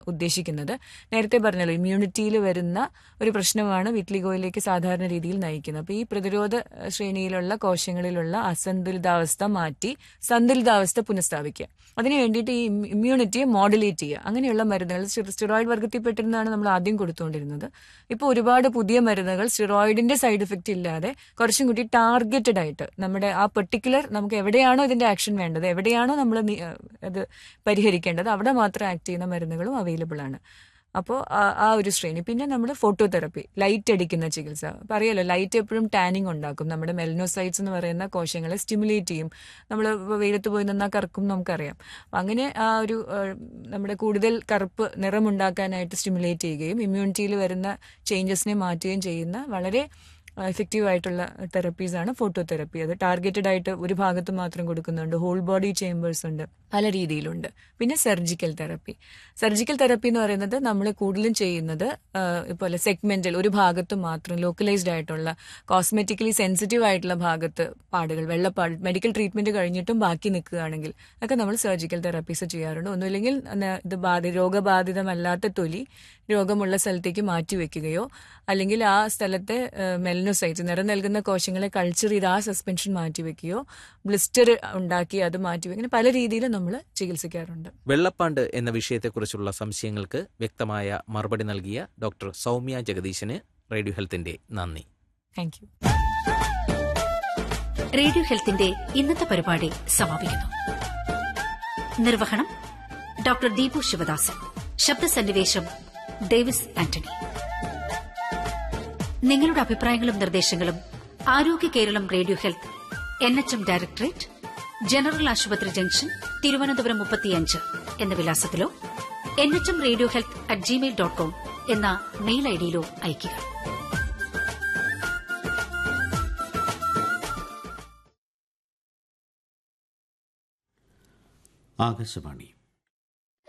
ഉദ്ദേശിക്കുന്നത് നേരത്തെ പറഞ്ഞല്ലോ ഇമ്മ്യൂണിറ്റിയിൽ വരുന്ന ഒരു പ്രശ്നമാണ് വിറ്റ്ലിഗോയിലേക്ക് സാധാരണ രീതിയിൽ നയിക്കുന്നത് അപ്പോൾ ഈ പ്രതിരോധ ഏഹ്, ശ്രേണിയിലുള്ള കോശങ്ങളിലുള്ള അസന്തുലിതാവസ്ഥ മാറ്റി സന്തുലിതാവസ്ഥ പുനഃസ്ഥാപിക്കുക അതിന് വേണ്ടിയിട്ട് ഈ ഇമ്മ്യൂണിറ്റിയെ മോഡുലേറ്റ് ചെയ്യുക അങ്ങനെയുള്ള മരുന്നുകൾ സ്റ്റി- സ്റ്റിറോയിഡ് വർഗത്തിൽപ്പെട്ടിരുന്നതാണ് നമ്മൾ ആദ്യം കൊടുത്തുകൊണ്ടിരുന്നത് ഇപ്പോൾ ഒരുപാട് പുതിയ മരുന്നുകൾ സ്റ്റിറോയിഡിന്റെ സൈഡ് എഫക്റ്റ് ഇല്ലാതെ കുറച്ചും കൂടി ടാർഗറ്റഡ് ആയിട്ട് നമ്മുടെ ആ പെർട്ടിക്കുലർ നമുക്ക് എവിടെയാണോ ഇതിന്റെ ആക്ഷൻ വേണ്ടത് എവിടെയാണോ നമ്മൾ അത് പരിഹരിക്കേണ്ടത് അവിടെ മാത്രം ആക്ട് ചെയ്യുന്ന മരുന്നുകളും അവൈലബിൾ ആണ് അപ്പോൾ ആ ഒരു ശ്രേണി പിന്നെ നമ്മൾ ഫോട്ടോതെറപ്പി ലൈറ്റ് അടിക്കുന്ന ചികിത്സ അപ്പോൾ അറിയാലോ ലൈറ്റ് എപ്പോഴും ടാനിങ് ഉണ്ടാക്കും നമ്മുടെ മെലനോസൈറ്റ്സ് എന്ന് പറയുന്ന കോശങ്ങളെ സ്റ്റിമുലേറ്റ് ചെയ്യും നമ്മൾ വെയിലത്ത് പോയി നിന്നാൽ കറക്കും നമുക്കറിയാം അപ്പം അങ്ങനെ ആ ഒരു ആ, നമ്മുടെ കൂടുതൽ കറുപ്പ് നിറമുണ്ടാക്കാനായിട്ട് സ്റ്റിമുലേറ്റ് ചെയ്യുകയും ഇമ്മ്യൂണിറ്റിയിൽ വരുന്ന ചേഞ്ചസിനെ മാറ്റുകയും ചെയ്യുന്ന വളരെ എഫക്റ്റീവ് ആയിട്ടുള്ള തെറപ്പീസ് ആണ് ഫോട്ടോതെറപ്പി അത് ടാർഗറ്റഡ് ആയിട്ട് ഒരു ഭാഗത്ത് മാത്രം കൊടുക്കുന്നുണ്ട് ഹോൾ ബോഡി ചേമ്പേഴ്സ് ഉണ്ട് പല രീതിയിലുണ്ട് പിന്നെ സർജിക്കൽ തെറപ്പി സർജിക്കൽ തെറപ്പി എന്ന് പറയുന്നത് നമ്മൾ കൂടുതലും ചെയ്യുന്നത് ഇപ്പോൾ സെഗ്മെന്റൽ ഒരു ഭാഗത്ത് മാത്രം ലോക്കലൈസ്ഡ് ആയിട്ടുള്ള കോസ്മെറ്റിക്കലി സെൻസിറ്റീവ് ആയിട്ടുള്ള ഭാഗത്ത് പാടുകൾ വെള്ളപ്പാട് മെഡിക്കൽ ട്രീറ്റ്മെന്റ് കഴിഞ്ഞിട്ടും ബാക്കി നിൽക്കുകയാണെങ്കിൽ ഒക്കെ നമ്മൾ സർജിക്കൽ തെറാപ്പീസ് ചെയ്യാറുണ്ട് ഒന്നുമില്ലെങ്കിൽ ന- ഇത് ബാധി രോഗബാധിതമല്ലാത്ത തൊലി രോഗമുള്ള സ്ഥലത്തേക്ക് മാറ്റി വെക്കുകയോ അല്ലെങ്കിൽ ആ സ്ഥലത്തെ മെലനോസൈറ്റ്സ് നിറം നൽകുന്ന കോശങ്ങളെ കൾച്ചർ ചെയ്ത് ആ സസ്പെൻഷൻ മാറ്റി വെക്കുകയോ ബ്ലിസ്റ്റർ ഉണ്ടാക്കി അത് മാറ്റി വെക്കുക ഇങ്ങനെ പല രീതിയിൽ നമ്മൾ ചികിത്സിക്കാറുണ്ട് വെള്ളപ്പാണ്ട് എന്ന വിഷയത്തെക്കുറിച്ചുള്ള സംശയങ്ങൾക്ക് വ്യക്തമായ മറുപടി നൽകിയ ഡോക്ടർ സൗമ്യ ജഗദീശന് റേഡിയോ ഹെൽത്തിന്റെ നന്ദി താങ്ക് യു റേഡിയോ ഹെൽത്തിന്റെ ഇന്നത്തെ പരിപാടി സമാപിക്കുന്നു നിർവഹണം ഡോക്ടർ ദീപു ശിവദാസൻ ശബ്ദസന്നിവേശം ഡേവിസ് ആന്റണി നിങ്ങളുടെ അഭിപ്രായങ്ങളും നിർദ്ദേശങ്ങളും ആരോഗ്യ Keralam radio health N H M directorate general ആശുപത്രി ജംഗ്ഷൻ തിരുവനന്തപുരം മുപ്പത്തിയഞ്ച് എന്ന വിലാസത്തിലോ N H M radio health at Gmail dot com mail മെയിൽ ഐഡിയിലോ അയയ്ക്കുക ആകാശവാണി